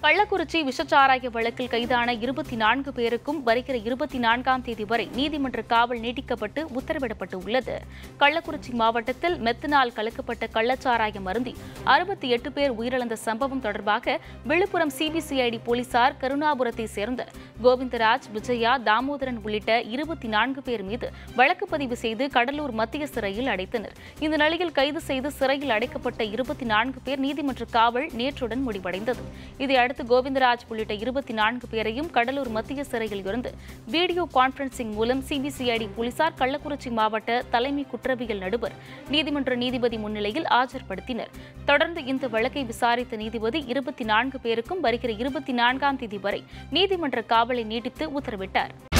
கள்ளக்குறிச்சி விஷச்சாராய வழக்கில் கைதான இருபத்தி நான்கு பேருக்கும் வருகிற இருபத்தி நான்காம் தேதி வரை நீதிமன்ற காவல் நீட்டிக்கப்பட்டு உத்தரவிடப்பட்டு உள்ளது கள்ளக்குறிச்சி மாவட்டத்தில் மெத்தனால் கலக்கப்பட்ட கள்ளச்சாராய மருந்தி அறுபத்தி எட்டு பேர் உயிரிழந்த சம்பவம் தொடர்பாக விழுப்புரம் சிபிசிஐடி போலீசார் கருணாபுரத்தை சேர்ந்த கோவிந்தராஜ் விஜயா தாமோதரன் உள்ளிட்ட இருபத்தி நான்கு பேர் மீது வழக்கு பதிவு செய்து கடலூர் மத்திய சிறையில் அடைத்தனர் இந்த நிலையில் கைது செய்து சிறையில் அடைக்கப்பட்ட இருபத்தி நான்கு பேர் நீதிமன்ற காவல் நேற்றுடன் முடிவடைந்தது இதையடுத்து கோவிந்தராஜ் உள்ளிட்ட இருபத்தி நான்கு பேரையும் கடலூர் மத்திய சிறையில் இருந்து வீடியோ கான்பரன்சிங் மூலம் சிபிசிஐடி போலீசார் கள்ளக்குறிச்சி மாவட்ட தலைமை குற்றவியல் நடுவர் நீதிமன்ற நீதிபதி முன்னிலையில் ஆஜர்படுத்தினர் தொடர்ந்து இந்த வழக்கை விசாரித்த நீதிபதி இருபத்தி நான்கு பேருக்கும் வருகிற இருபத்தி நான்காம் தேதி வரை நீதிமன்ற காவலை நீட்டித்து உத்தரவிட்டார்